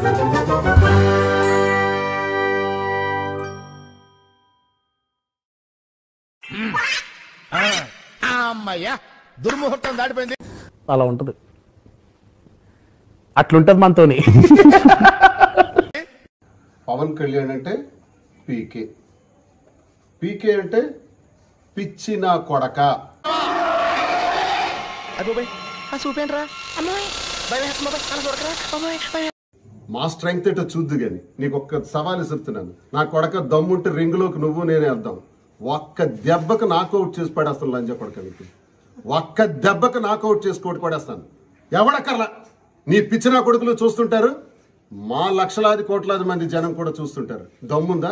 అమ్మయ్యా దుర్ముహూర్తం దాటిపోయింది అలా ఉంటుంది అట్లుంటది మనతోని పవన్ కళ్యాణ్ అంటే పీకే పీకే అంటే పిచ్చి నా కొడక మా స్ట్రెంగ్త్ ఏంటో చూద్దు గాని నీకు ఒక్క సవాల్ చెప్తున్నాను నా కొడక దమ్ముంటే రింగులోకి నువ్వు నేనే వద్దాం ఒక్క దెబ్బకు నాకౌట్ చేసి పడేస్తాను లంజ కొడక నీకు ఒక్క దెబ్బకు నాకౌట్ చేసి కొట్టి పడేస్తాను ఎవడక్కర్లా నీ పిచ్చిన కొడుకులు చూస్తుంటారు మా లక్షలాది కోట్లాది మంది జనం కూడా చూస్తుంటారు దమ్ముందా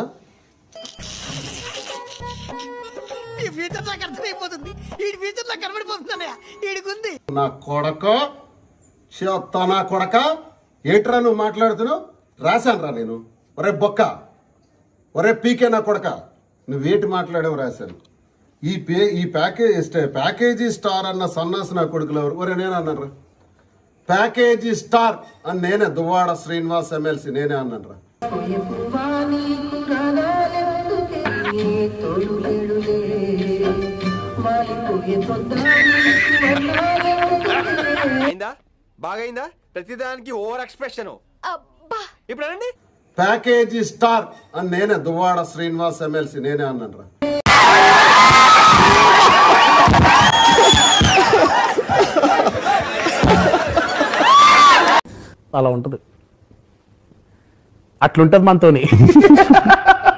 ఈ ఫ్యూచర్ నాకు అర్థమైపోతుంది ఈ ఫ్యూచర్ నాకు కనబడిపోతుందన్నయ్య ఈడికుంది నా కొడక చెత్త నా కొడక ఏట్రా నువ్వు మాట్లాడుతున్నావు రాశాను రా నేను ఒరే బొక్క ఒరే పీకే నా కొడక నువ్వేటి మాట్లాడావు రాశాను ఈ పే ఈ ప్యాకేజ్ స్ట- ప్యాకేజీ స్టార్ అన్న సన్నాసి నా కొడుకులు ఎవరు ఒరే నేను అన్నాను రా ప్యాకేజీ స్టార్ అని నేనే దువ్వాడ శ్రీనివాస్ ఎమ్మెల్సీ నేనే అన్నాను రా అయిందా బాగైందా ప్రతిదానికి ఓవర్ ఎక్స్ప్రెషన్ ఇప్పుడు అనండి ప్యాకేజీ స్టార్ అని నేనే దువ్వాడ శ్రీనివాస్ ఎమ్మెల్సీ నేనే అన్నాను రా అలా ఉంటుంది అట్లుంటది మనతోని